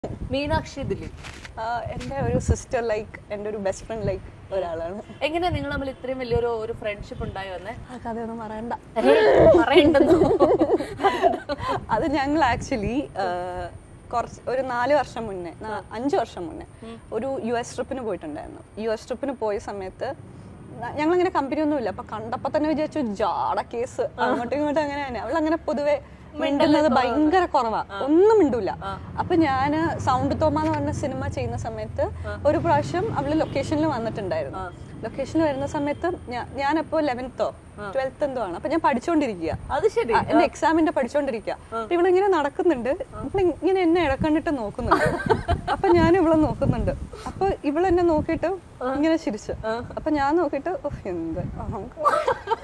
മീനാക്ഷി ദിലീപ് ആഹ് എൻ്റെ ഒരു sister like എൻ്റെ ഒരു ബെസ്റ്റ് ഫ്രണ്ട് ലൈക്ക് ഒരാളാണ് എങ്ങനെയാ നിങ്ങൾ തമ്മിൽ ഇത്രയും വലിയൊരു ഒരു ഫ്രണ്ട്ഷിപ്പ് ഉണ്ടായി വന്നേ ആ കഥയൊന്നും പറയണ്ട പറയണ്ടെന്നു അത് ഞങ്ങൾ ആക്ച്വലി കുറച്ച് ഒരു നാല് വർഷം മുന്നേ നാ- അഞ്ച് വർഷം മുന്നേ ഒരു യു എസ് ട്രിപ്പിന് പോയിട്ടുണ്ടായിരുന്നു യു എസ് ട്രിപ്പിന് പോയ സമയത്ത് ഞങ്ങൾ അങ്ങനെ കമ്പനി ഒന്നുമില്ല അപ്പൊ കണ്ടപ്പോ തന്നെ വിചാരിച്ചു ജാട കേസ് അങ്ങോട്ടും ഇങ്ങോട്ടും അങ്ങനെ തന്നെ അവളങ്ങനെ പൊതുവെ മിണ്ടുന്നത് ഭയങ്കര കുറവാ ഒന്നും മിണ്ടൂല അപ്പൊ ഞാന് സൗണ്ട് തോമ എന്ന് പറഞ്ഞ സിനിമ ചെയ്യുന്ന സമയത്ത് ഒരു പ്രാവശ്യം അവള് ലൊക്കേഷനിൽ വന്നിട്ടുണ്ടായിരുന്നു ലൊക്കേഷനിൽ വരുന്ന സമയത്ത് ഞാ- ഞാനപ്പോ ലെവൻത്തോ ട്വൽത്ത് എന്തോ ആണ് അപ്പൊ ഞാൻ പഠിച്ചുകൊണ്ടിരിക്കുക അത് ശരി ആ, എന്റെ എക്സാമിന്റെ പഠിച്ചോണ്ടിരിക്കുക അപ്പൊ ഇവളിങ്ങനെ നടക്കുന്നുണ്ട് ഇവള് ഇങ്ങനെ എന്നെ ഇടക്കണ്ടിട്ട് നോക്കുന്നുണ്ട് അപ്പൊ ഞാൻ ഇവളെ നോക്കുന്നുണ്ട് അപ്പൊ ഇവളെന്നെ നോക്കിയിട്ട് ഇങ്ങനെ ചിരിച്ചു അപ്പൊ ഞാൻ നോക്കിയിട്ട് "ഉഫ്, എന്ത് അഹങ്കാരം."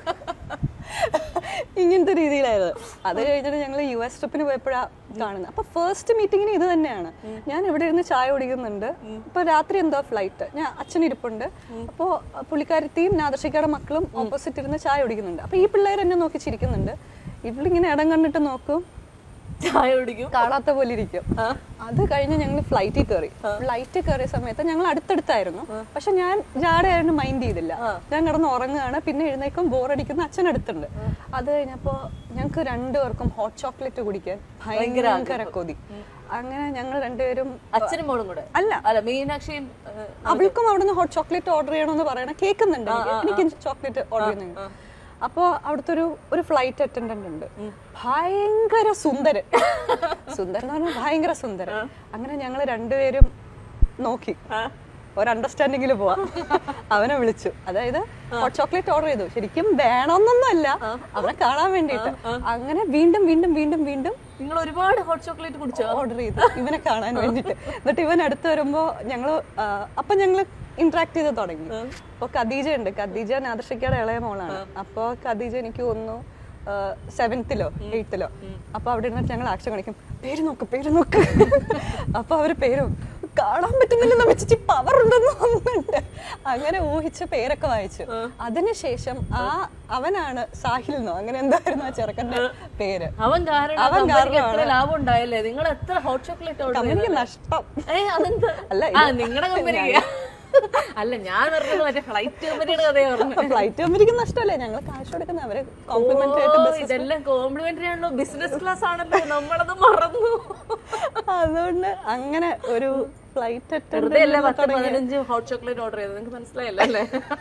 ഇങ്ങനത്തെ രീതിയിലായത് അത് കഴിഞ്ഞിട്ട് ഞങ്ങൾ യു എസ് ട്രിപ്പിന് പോയപ്പോഴാ കാണുന്നത് അപ്പൊ ഫസ്റ്റ് മീറ്റിങ്ങിന് ഇത് തന്നെയാണ് ഞാൻ ഇവിടെ ഇരുന്ന് ചായ കുടിക്കുന്നുണ്ട് ഇപ്പൊ രാത്രി എന്തോ ഫ്ലൈറ്റ് ഞാൻ അച്ഛൻ ഇരിപ്പുണ്ട് അപ്പോ പുള്ളിക്കാരത്തിയും നാദർശിക്കയുടെ മക്കളും ഓപ്പോസിറ്റ് ഇരുന്ന് ചായ കുടിക്കുന്നുണ്ട് അപ്പൊ ഈ പിള്ളേർ എന്നെ നോക്കി ചിരിക്കുന്നുണ്ട് ഇവളിങ്ങനെ ഇടം കണ്ടിട്ട് നോക്കും ചായ കുടിക്കും കാണാത്ത പോലെ ഇരിക്കും അത് കഴിഞ്ഞ് ഞങ്ങൾ ഫ്ലൈറ്റിൽ കയറി ഫ്ലൈറ്റിൽ കയറിയ സമയത്ത് ഞങ്ങൾ അടുത്തടുത്തായിരുന്നു പക്ഷെ ഞാൻ ജാടയായിരുന്നു മൈൻഡ് ചെയ്തില്ല ഞാൻ കിടന്ന് ഉറങ്ങുകയാണ് പിന്നെ എഴുന്നേക്കും ബോറടിക്കുന്ന അച്ഛൻ അടുത്തുണ്ട് അത് കഴിഞ്ഞപ്പോ ഞങ്ങൾക്ക് രണ്ടുപേർക്കും ഹോട്ട് ചോക്ലേറ്റ് കുടിക്കാൻ ഭയങ്കര കൊതി അങ്ങനെ ഞങ്ങൾ രണ്ടുപേരും അച്ഛനും മോളും കൂടെ അല്ല അല്ല മീനാക്ഷിയും ഏഹ്, അവൾക്കും അവിടുന്ന് ഹോട്ട് ചോക്ലേറ്റ് ഓർഡർ ചെയ്യണമെന്ന് പറയണ കേൾക്കുന്നുണ്ട് എനിക്ക്. എനിക്ക് ചോക്ലേറ്റ് ഓർഡർ ചെയ്യുന്നുണ്ട് അപ്പോ അവിടുത്തെ ഒരു ഒരു ഫ്ലൈറ്റ് അറ്റൻഡന്റ് ഉണ്ട് ഭയങ്കര സുന്ദരൻ സുന്ദരൻ എന്ന് പറഞ്ഞാൽ ഭയങ്കര സുന്ദരൻ അങ്ങനെ ഞങ്ങൾ രണ്ടുപേരും നോക്കി ഒരു അണ്ടർസ്റ്റാൻഡിങ്ങിൽ പോവാം അവനെ വിളിച്ചു അതായത് ഹോട്ട് ചോക്ലേറ്റ് ഓർഡർ ചെയ്തു ശരിക്കും വേണമെന്നൊന്നും അല്ല അവനെ കാണാൻ വേണ്ടിയിട്ട് അങ്ങനെ വീണ്ടും വീണ്ടും വീണ്ടും വീണ്ടും നിങ്ങൾ ഒരുപാട് ഹോട്ട് ചോക്ലേറ്റ് കുടിച്ചോ ഓർഡർ ചെയ്തു ഇവനെ കാണാൻ വേണ്ടിട്ട് എന്നിട്ട് ഇവൻ അടുത്ത് വരുമ്പോ ഞങ്ങള് ആ, അപ്പൊ ഞങ്ങള് ഇന്ററാക്ട് ചെയ്ത് തുടങ്ങി അപ്പൊ ഖദീജ ഉണ്ട് ഖദീജ നാദർഷിക്കയുടെ ഇളയ മോളാണ് അപ്പൊ ഖദീജ എനിക്ക് തോന്നുന്നു സെവൻത്തിലോ എയ്ത്തിലോ അപ്പൊ അവിടെ ഇരുന്നിട്ട് ഞങ്ങൾ ആക്ഷൻ കാണിക്കും പേര് നോക്ക് പേര് നോക്ക് അപ്പൊ അവര് പേര് നോക്കും. കാണാൻ പറ്റുന്നില്ലെന്ന് വെച്ചിട്ട് പവർ ഉണ്ടെന്ന് തോന്നുന്നുണ്ട് അങ്ങനെ ഊഹിച്ച പേരൊക്കെ വായിച്ചു അതിനുശേഷം ആ അവനാണ് സാഹിൽ എന്നോ അങ്ങനെ എന്തായിരുന്നു ആ ചെറുക്കന്റെ പേര് അവൻ കാരണം അവൻ കമ്പനിക്ക് എത്ര കാരണമാണ്. ലാഭം ഉണ്ടായല്ലേ നിങ്ങൾ എത്ര ഹോട്ട് ചോക്ലേറ്റ് ഓർഡർ കമ്പനിക്ക് നഷ്ടം ഏ അതെന്ത് അല്ല, ആ ഇത് നിങ്ങളുടെ കമ്പനിക്ക് അല്ല ഞാൻ പറഞ്ഞത് മറ്റേ ഫ്ലൈറ്റ് കമ്പനിയുടെ കഥയാ പറഞ്ഞു ഫ്ലൈറ്റ് കമ്പനിക്ക് നഷ്ടമല്ലേ ഞങ്ങൾ കാശ് കൊടുക്കുന്ന അവര് കോംപ്ലിമെന്ററി ആയിട്ട് ഓ, business- ഇതെല്ലാം കോംപ്ലിമെന്ററി ആണല്ലോ ബിസിനസ് ക്ലാസ് ആണല്ലോ നമ്മളത് മറന്നു അതുകൊണ്ട് അങ്ങനെ ഒരു ഫ്ലൈറ്റ് വെറുതെ അല്ല പത്ത് പതിനഞ്ച് ഹോട്ട് ചോക്ലേറ്റ് ഓർഡർ ചെയ്തത് നിങ്ങൾക്ക് മനസ്സിലായല്ലോ അല്ലേ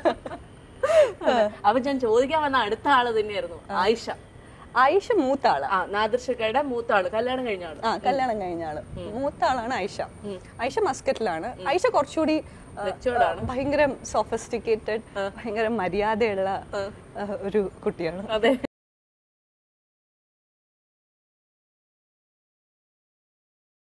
അപ്പൊ ഞാൻ ചോദിക്കാൻ വന്ന അടുത്ത ആള് തന്നെയായിരുന്നു ആയിഷ ആയിഷ മൂത്ത ആള് ആ നാദർഷക്കയുടെ മൂത്ത ആള് കല്യാണം കഴിഞ്ഞ ആള് ആ കല്യാണം കഴിഞ്ഞ ആള് മൂത്ത ആളാണ് ആയിഷ ആയിഷ മസ്കറ്റിലാണ് ആയിഷ കുറച്ചുകൂടി ആ, ഭയങ്കര സോഫിസ്റ്റിക്കേറ്റഡ് ഭയങ്കര മര്യാദയുള്ള ആ, ഒരു കുട്ടിയാണ് അതെ